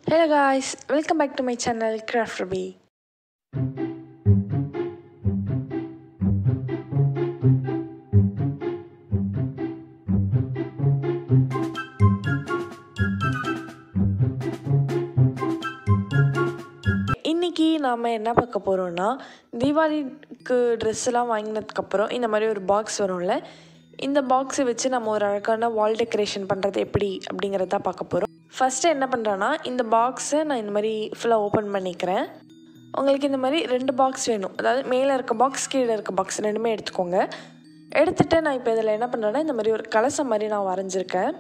Hello guys, welcome back to my channel Craft Ruby. இன்னைக்கு நாம் என்ன பார்க்க போகிறோம்னா தீபாவளிக்கு ட்ரெஸ்ஸெல்லாம் வாங்கினதுக்கப்புறம் இந்த மாதிரி ஒரு பாக்ஸ் வரும்ல இந்த பாக்ஸை வச்சு நம்ம ஒரு அழகான வால் டெக்கரேஷன் பண்ணுறது எப்படி அப்படிங்கிறத தான் பார்க்க போகிறோம் ஃபஸ்ட்டு என்ன பண்ணுறேன்னா இந்த பாக்ஸை நான் இந்த மாதிரி ஃபுல்லாக ஓப்பன் பண்ணிக்கிறேன் உங்களுக்கு இந்த மாதிரி ரெண்டு பாக்ஸ் வேணும் அதாவது மேலே இருக்க பாக்ஸ் கீழே இருக்க பாக்ஸ் ரெண்டுமே எடுத்துக்கோங்க எடுத்துகிட்டு நான் இப்போ இதில் என்ன பண்ணுறேன்னா இந்த மாதிரி ஒரு கலசம் மாதிரி நான் வரைஞ்சிருக்கேன்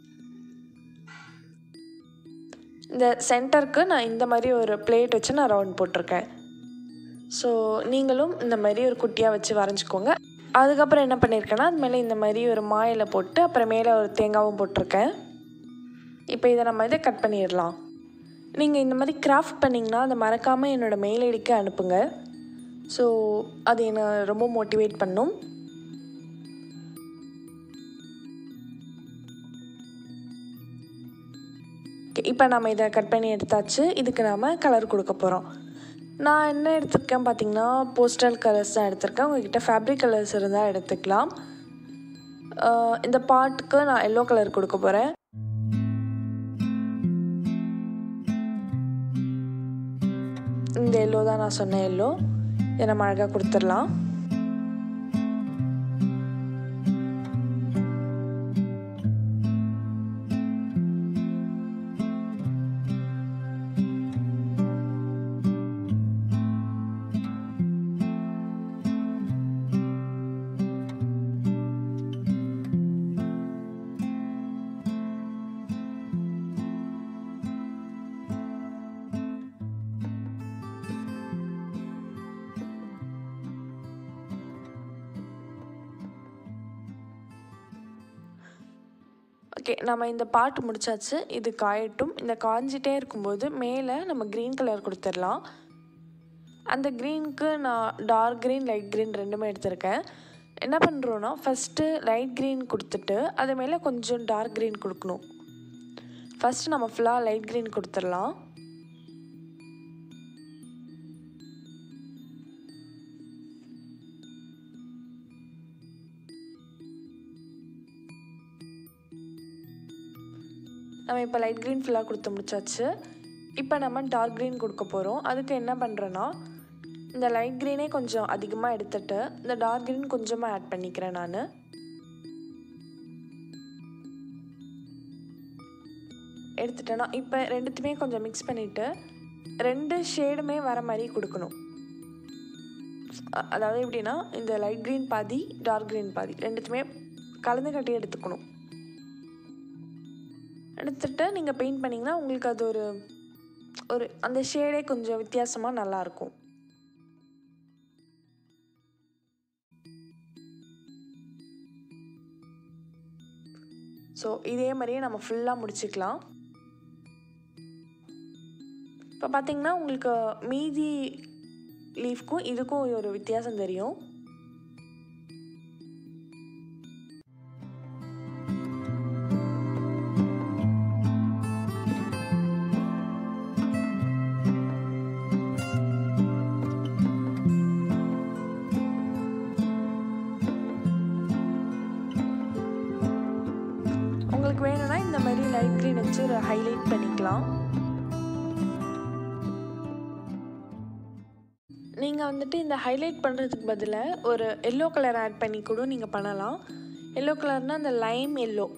இந்த சென்டருக்கு நான் இந்த மாதிரி ஒரு பிளேட் வச்சு நான் ரவுண்ட் போட்டிருக்கேன் ஸோ நீங்களும் இந்த மாதிரி ஒரு குட்டியாக வச்சு வரைஞ்சிக்கோங்க அதுக்கப்புறம் என்ன பண்ணியிருக்கேன்னா அது மேலே இந்த மாதிரி ஒரு மாயில போட்டு அப்புறம் மேலே ஒரு தேங்காவும் போட்டிருக்கேன் இப்போ இதை நம்ம இதை கட் பண்ணிடலாம் நீங்கள் இந்த மாதிரி கிராஃப்ட் பண்ணிங்கன்னா அதை மறக்காமல் என்னோடய மெயில் ஐடிக்கு அனுப்புங்க ஸோ அது என்னை ரொம்ப மோட்டிவேட் பண்ணும் இப்போ நம்ம இதை கட் பண்ணி எடுத்தாச்சு இதுக்கு நாம் கலர் கொடுக்க போகிறோம் நான் என்ன எடுத்திருக்கேன் பார்த்தீங்கன்னா போஸ்டல் கலர்ஸ் தான் எடுத்திருக்கேன் உங்ககிட்ட ஃபேப்ரிக் கலர்ஸ் இருந்தால் எடுத்துக்கலாம் ஆஹ் இந்த பாட்டுக்கு நான் எல்லோ கலர் கொடுக்க போகிறேன் இந்த எல்லோ தான் நான் சொன்ன எல்லோ இதை நம்ம அழகாக கொடுத்துடலாம் ஓகே நம்ம இந்த பாட்டு முடிச்சாச்சு இது காயட்டும் இந்த காஞ்சிட்டே இருக்கும்போது மேலே நம்ம க்ரீன் கலர் கொடுத்துடலாம் அந்த க்ரீனுக்கு நான் டார்க் க்ரீன் லைட் க்ரீன் ரெண்டுமே எடுத்திருக்கேன் என்ன பண்ணுறோன்னா ஃபஸ்ட்டு லைட் க்ரீன் கொடுத்துட்டு அது மேலே கொஞ்சம் டார்க் க்ரீன் கொடுக்கணும் ஃபஸ்ட்டு நம்ம ஃபுல்லாக லைட் க்ரீன் கொடுத்துடலாம் நம்ம இப்போ லைட் க்ரீன் ஃபுல்லாக கொடுத்து முடிச்சாச்சு இப்போ நம்ம டார்க் க்ரீன் கொடுக்க போகிறோம் அதுக்கு என்ன பண்ணுறேன்னா இந்த லைட் க்ரீனே கொஞ்சம் அதிகமாக எடுத்துட்டு இந்த டார்க் க்ரீன் கொஞ்சமாக ஆட் பண்ணிக்கிறேன் நான் எடுத்துட்டேன்னா இப்போ ரெண்டுத்தையுமே கொஞ்சம் மிக்ஸ் பண்ணிவிட்டு ரெண்டு ஷேடுமே வர மாதிரி கொடுக்கணும் அ- அதாவது எப்படின்னா இந்த லைட் க்ரீன் பாதி டார்க் க்ரீன் பாதி ரெண்டுத்தையுமே கலந்து கட்டி எடுத்துக்கணும் எடுத்துட்டு நீங்கள் பெயிண்ட் பண்ணிங்கன்னா உங்களுக்கு அது ஒரு ஒரு அந்த ஷேடே கொஞ்சம் வித்தியாசமாக நல்லாயிருக்கும் ஸோ இதே மாதிரியே நம்ம ஃபுல்லாக முடிச்சுக்கலாம் இப்போ பார்த்தீங்கன்னா உங்களுக்கு மீதி லீஃப்க்கும் இதுக்கும் ஒரு வித்தியாசம் தெரியும் உங்களுக்கு வேணும்னா இந்த மாதிரி லைட் க்ரீன் வச்சு ஒரு ஹைலைட் பண்ணிக்கலாம் நீங்கள் வந்துட்டு இந்த ஹைலைட் பண்ணுறதுக்கு பதிலாக ஒரு எல்லோ கலர் ஆட் பண்ணி கூட நீங்கள் பண்ணலாம் எல்லோ கலர்னால் அந்த லைம் எல்லோ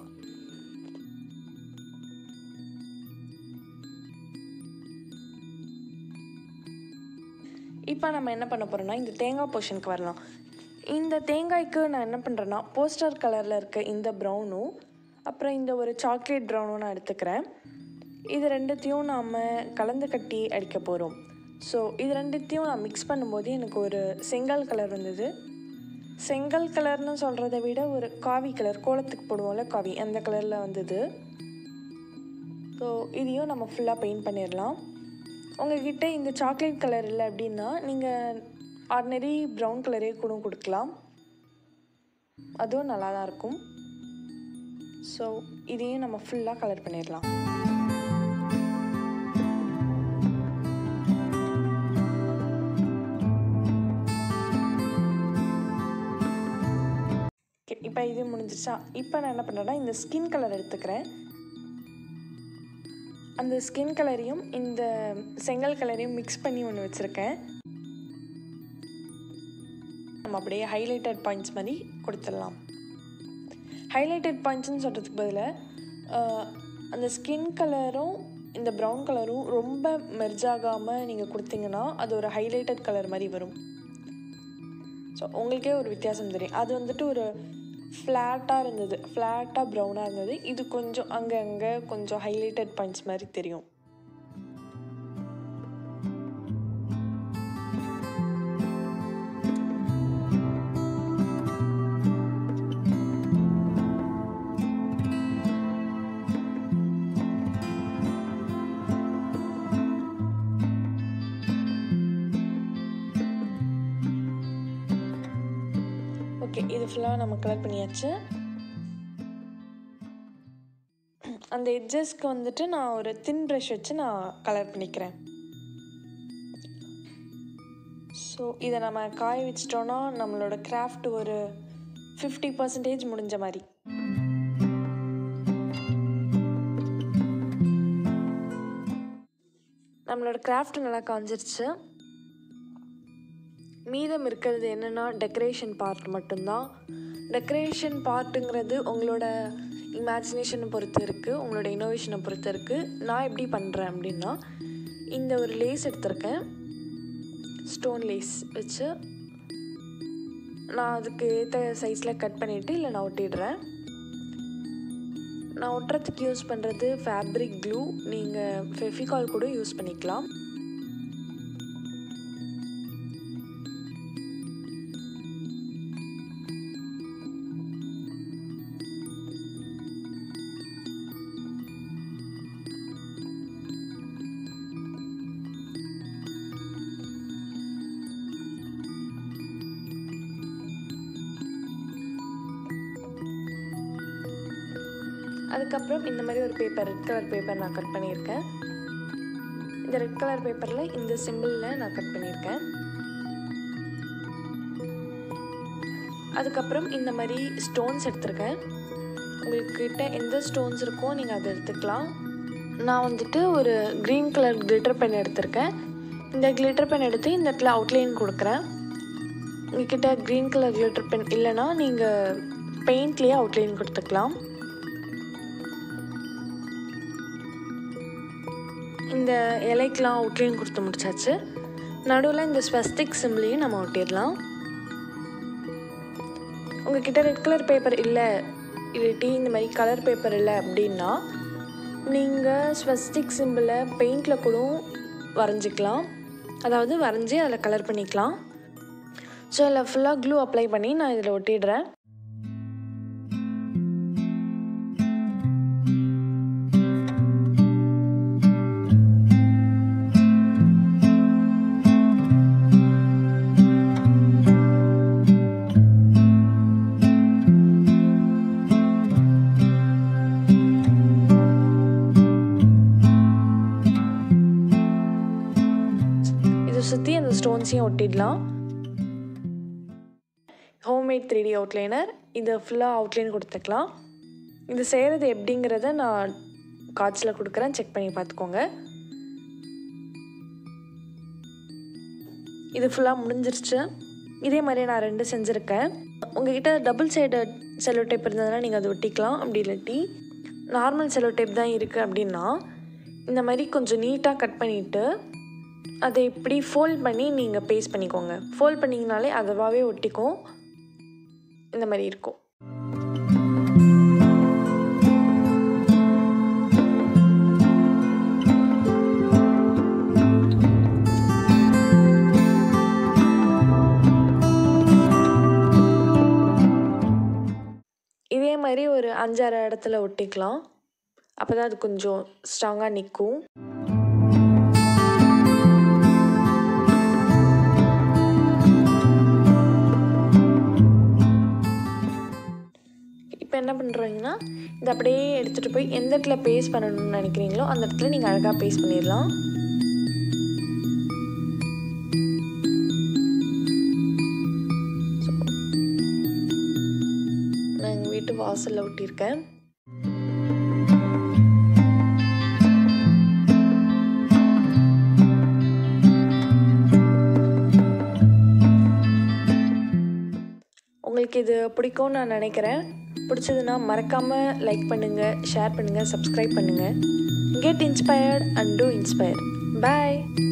இப்போ நம்ம என்ன பண்ண போகிறோம்னா இந்த தேங்காய் போர்ஷனுக்கு வரலாம் இந்த தேங்காய்க்கு நான் என்ன பண்ணுறேன்னா போஸ்டர் கலரில் இருக்க இந்த ப்ரௌனும் அப்புறம் இந்த ஒரு சாக்லேட் ப்ரௌனும் நான் எடுத்துக்கிறேன் இது ரெண்டுத்தையும் நாம் கலந்து கட்டி அடிக்க போகிறோம் ஸோ இது ரெண்டுத்தையும் நான் மிக்ஸ் பண்ணும்போது எனக்கு ஒரு செங்கல் கலர் வந்தது செங்கல் கலர்னு சொல்கிறத விட ஒரு காவி கலர் கோலத்துக்கு போடுவோம்ல காவி அந்த கலரில் வந்தது ஸோ இதையும் நம்ம ஃபுல்லாக பெயிண்ட் பண்ணிடலாம் உங்ககிட்ட இந்த சாக்லேட் கலர் இல்லை அப்படின்னா நீங்கள் ஆர்டினரி ப்ரௌன் கலரே கூட கொடுக்கலாம் அதுவும் நல்லா தான் இருக்கும் ஸோ இதையும் நம்ம ஃபுல்லாக கலர் பண்ணிடலாம் இப்போ இது முடிஞ்சிச்சா இப்போ நான் என்ன பண்ணுறேன்னா இந்த ஸ்கின் கலர் எடுத்துக்கிறேன் அந்த ஸ்கின் கலரையும் இந்த செங்கல் கலரையும் மிக்ஸ் பண்ணி ஒன்று வச்சுருக்கேன் நம்ம அப்படியே ஹைலைட்டட் பாயிண்ட்ஸ் மாதிரி கொடுத்துடலாம் ஹைலைட்டட் பாயிண்ட்ஸ்னு சொல்கிறதுக்கு பதிலாக அந்த ஸ்கின் கலரும் இந்த ப்ரௌன் கலரும் ரொம்ப மெர்ஜ் ஆகாமல் நீங்கள் கொடுத்தீங்கன்னா அது ஒரு ஹைலைட்டட் கலர் மாதிரி வரும் ஸோ உங்களுக்கே ஒரு வித்தியாசம் தெரியும் அது வந்துட்டு ஒரு ஃப்ளாட்டாக இருந்தது ஃப்ளாட்டாக ப்ரௌனாக இருந்தது இது கொஞ்சம் அங்கே அங்கே கொஞ்சம் ஹைலைட்டட் பாயிண்ட்ஸ் மாதிரி தெரியும் ஓகே இது ஃபுல்லாக நம்ம கலர் பண்ணியாச்சு அந்த எட்ஜஸ்க்கு வந்துட்டு நான் ஒரு தின் ப்ரஷ் வச்சு நான் கலர் பண்ணிக்கிறேன் ஸோ இதை நம்ம காய வச்சிட்டோன்னா நம்மளோட கிராஃப்ட் ஒரு ஃபிஃப்டி பர்சன்டேஜ் முடிஞ்ச மாதிரி நம்மளோட கிராஃப்ட் நல்லா காஞ்சிருச்சு மீதம் இருக்கிறது என்னென்னா டெக்கரேஷன் பார்ட் மட்டும்தான் டெக்கரேஷன் பார்ட்டுங்கிறது உங்களோட இமேஜினேஷனை பொறுத்து இருக்குது உங்களோட இனோவேஷனை பொறுத்து இருக்குது நான் எப்படி பண்ணுறேன் அப்படின்னா இந்த ஒரு லேஸ் எடுத்திருக்கேன் ஸ்டோன் லேஸ் வச்சு நான் அதுக்கு ஏற்ற சைஸில் கட் பண்ணிவிட்டு இல்லை நான் ஒட்டிடுறேன் நான் ஒட்டுறதுக்கு யூஸ் பண்ணுறது ஃபேப்ரிக் க்ளூ நீங்கள் ஃபெஃபிகால் கூட யூஸ் பண்ணிக்கலாம் அதுக்கப்புறம் இந்த மாதிரி ஒரு பேப்பர் ரெட் கலர் பேப்பர் நான் கட் பண்ணியிருக்கேன் இந்த ரெட் கலர் பேப்பரில் இந்த சிம்பிளில் நான் கட் பண்ணியிருக்கேன் அதுக்கப்புறம் இந்த மாதிரி ஸ்டோன்ஸ் எடுத்திருக்கேன் உங்கள்கிட்ட எந்த ஸ்டோன்ஸ் இருக்கோ நீங்கள் அதை எடுத்துக்கலாம் நான் வந்துட்டு ஒரு க்ரீன் கலர் கிளிட்டர் பென் எடுத்திருக்கேன் இந்த கிளிட்டர் பென் எடுத்து இந்த இடத்துல அவுட்லைன் கொடுக்குறேன் உங்ககிட்ட க்ரீன் கலர் கிளிட்டர் பென் இல்லைன்னா நீங்கள் பெயிண்ட்லேயே அவுட்லைன் கொடுத்துக்கலாம் இந்த இலைக்கெலாம் அவுட்லைன் கொடுத்து முடிச்சாச்சு நடுவில் இந்த ஸ்வஸ்திக் சிம்பிளையும் நம்ம ஒட்டிடலாம் உங்ககிட்ட ரெட் கலர் பேப்பர் இல்லை இல்லாட்டி இந்த மாதிரி கலர் பேப்பர் இல்லை அப்படின்னா நீங்கள் ஸ்வஸ்திக் சிம்பிளை பெயிண்டில் கூட வரைஞ்சிக்கலாம் அதாவது வரைஞ்சி அதில் கலர் பண்ணிக்கலாம் ஸோ இதில் ஃபுல்லாக க்ளூ அப்ளை பண்ணி நான் இதில் ஒட்டிடுறேன் இதை சுற்றி அந்த ஸ்டோன்ஸையும் ஒட்டிடலாம் ஹோம்மேட் த்ரீ டி அவுட்லைனர் இதை ஃபுல்லாக அவுட்லைன் கொடுத்துக்கலாம் இது செய்கிறது எப்படிங்கிறத நான் காட்சியில் கொடுக்குறேன் செக் பண்ணி பார்த்துக்கோங்க இது ஃபுல்லாக முடிஞ்சிருச்சு இதே மாதிரி நான் ரெண்டு செஞ்சுருக்கேன் உங்ககிட்ட டபுள் சைடு செல்லோ டேப் இருந்ததுன்னா நீங்கள் அதை ஒட்டிக்கலாம் அப்படி இல்லாட்டி நார்மல் செல்லோ டேப் தான் இருக்குது அப்படின்னா இந்த மாதிரி கொஞ்சம் நீட்டாக கட் பண்ணிவிட்டு அதை இப்படி ஃபோல்ட் பண்ணி நீங்கள் பேஸ்ட் பண்ணிக்கோங்க ஃபோல்ட் பண்ணிங்கனாலே அதுவாகவே ஒட்டிக்கும் இந்த மாதிரி இருக்கும் இதே மாதிரி ஒரு அஞ்சாறு இடத்துல ஒட்டிக்கலாம் அப்போ தான் அது கொஞ்சம் ஸ்ட்ராங்காக நிற்கும் இப்போ என்ன பண்ணுறீங்கன்னா இதை அப்படியே எடுத்துகிட்டு போய் எந்த இடத்துல பேஸ்ட் பண்ணணும்னு நினைக்கிறீங்களோ அந்த இடத்துல நீங்கள் அழகாக பேஸ்ட் பண்ணிடலாம் நான் வாசலில் ஒட்டியிருக்கேன் உங்களுக்கு இது பிடிக்கும்னு நான் நினைக்கிறேன் பிடிச்சதுன்னா மறக்காமல் லைக் பண்ணுங்கள் ஷேர் பண்ணுங்கள் சப்ஸ்கிரைப் பண்ணுங்கள் get inspired and to inspire bye